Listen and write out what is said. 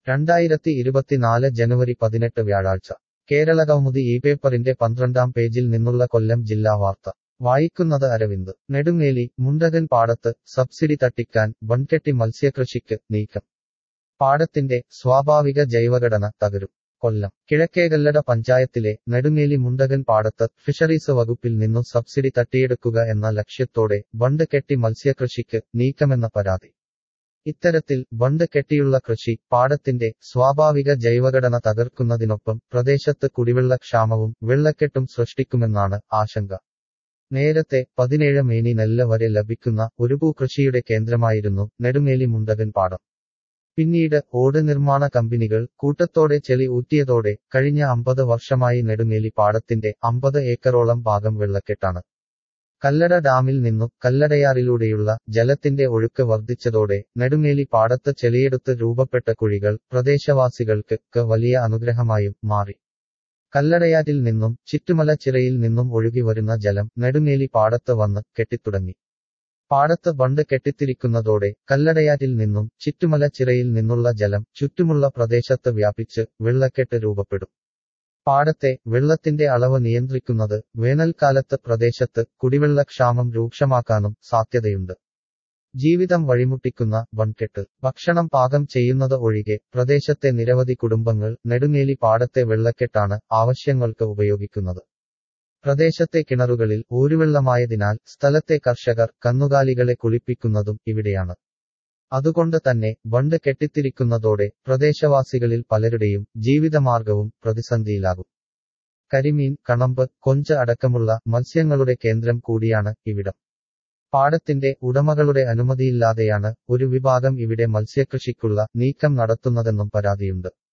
രണ്ടായിരത്തി ഇരുപത്തിനാല് ജനുവരി പതിനെട്ട് വ്യാഴാഴ്ച കേരള കൗമുദി ഈ പേപ്പറിന്റെ പന്ത്രണ്ടാം പേജിൽ നിന്നുള്ള കൊല്ലം ജില്ലാ വാർത്ത വായിക്കുന്നത് അരവിന്ദ് നെടുങ്ങേലി മുണ്ടകൻ പാടത്ത് സബ്സിഡി തട്ടിക്കാൻ ബൺകെട്ടി മത്സ്യകൃഷിക്ക് നീക്കം പാടത്തിന്റെ സ്വാഭാവിക ജൈവഘടന തകരും കൊല്ലം കിഴക്കേകല്ലട പഞ്ചായത്തിലെ നെടുങ്ങേലി മുണ്ടകൻ പാടത്ത് ഫിഷറീസ് വകുപ്പിൽ നിന്നു സബ്സിഡി തട്ടിയെടുക്കുക എന്ന ലക്ഷ്യത്തോടെ ബണ്ട് കെട്ടി മത്സ്യകൃഷിക്ക് നീക്കമെന്ന പരാതി ഇത്തരത്തിൽ ബണ്ട് കെട്ടിയുള്ള കൃഷി പാടത്തിന്റെ സ്വാഭാവിക ജൈവഘടന തകർക്കുന്നതിനൊപ്പം പ്രദേശത്ത് കുടിവെള്ളക്ഷാമവും വെള്ളക്കെട്ടും സൃഷ്ടിക്കുമെന്നാണ് ആശങ്ക നേരത്തെ പതിനേഴ് മേനി നെല്ല് വരെ ലഭിക്കുന്ന ഒരു ഭൂകൃഷിയുടെ കേന്ദ്രമായിരുന്നു നെടുമേലി മുണ്ടകൻ പാടം പിന്നീട് ഓട് നിർമ്മാണ കമ്പനികൾ കൂട്ടത്തോടെ ചെളി ഊറ്റിയതോടെ കഴിഞ്ഞ അമ്പത് വർഷമായി നെടുമേലി പാടത്തിന്റെ അമ്പത് ഏക്കറോളം ഭാഗം വെള്ളക്കെട്ടാണ് കല്ലട ഡാമിൽ നിന്നു കല്ലടയാറിലൂടെയുള്ള ജലത്തിന്റെ ഒഴുക്ക് വർദ്ധിച്ചതോടെ നെടുമേലി പാടത്ത് ചെളിയെടുത്ത് രൂപപ്പെട്ട കുഴികൾ പ്രദേശവാസികൾക്ക് വലിയ അനുഗ്രഹമായും മാറി കല്ലടയാറ്റിൽ നിന്നും ചുറ്റുമല ചിറയിൽ നിന്നും ഒഴുകി വരുന്ന ജലം നെടുമേലി പാടത്ത് വന്ന് കെട്ടിത്തുടങ്ങി പാടത്ത് ബണ്ട് കെട്ടിത്തിരിക്കുന്നതോടെ കല്ലടയാറ്റിൽ നിന്നും ചുറ്റുമല ചിറയിൽ നിന്നുള്ള ജലം ചുറ്റുമുള്ള പ്രദേശത്ത് വ്യാപിച്ച് വെള്ളക്കെട്ട് രൂപപ്പെടും പാടത്തെ വെള്ളത്തിന്റെ അളവ് നിയന്ത്രിക്കുന്നത് വേനൽക്കാലത്ത് പ്രദേശത്ത് കുടിവെള്ളക്ഷാമം രൂക്ഷമാക്കാനും സാധ്യതയുണ്ട് ജീവിതം വഴിമുട്ടിക്കുന്ന വൺകെട്ട് ഭക്ഷണം പാകം ചെയ്യുന്നത് ഒഴികെ പ്രദേശത്തെ നിരവധി കുടുംബങ്ങൾ നെടുങ്ങേലി പാടത്തെ വെള്ളക്കെട്ടാണ് ആവശ്യങ്ങൾക്ക് ഉപയോഗിക്കുന്നത് പ്രദേശത്തെ കിണറുകളിൽ ഊരുവെള്ളമായതിനാൽ സ്ഥലത്തെ കർഷകർ കന്നുകാലികളെ കുളിപ്പിക്കുന്നതും ഇവിടെയാണ് അതുകൊണ്ട് തന്നെ ബണ്ട് കെട്ടിത്തിരിക്കുന്നതോടെ പ്രദേശവാസികളിൽ പലരുടെയും ജീവിതമാർഗവും പ്രതിസന്ധിയിലാകും കരിമീൻ കണമ്പ് കൊഞ്ച് അടക്കമുള്ള മത്സ്യങ്ങളുടെ കേന്ദ്രം കൂടിയാണ് ഇവിടം പാടത്തിന്റെ ഉടമകളുടെ അനുമതിയില്ലാതെയാണ് ഒരു വിഭാഗം ഇവിടെ മത്സ്യകൃഷിക്കുള്ള നീക്കം നടത്തുന്നതെന്നും പരാതിയുണ്ട്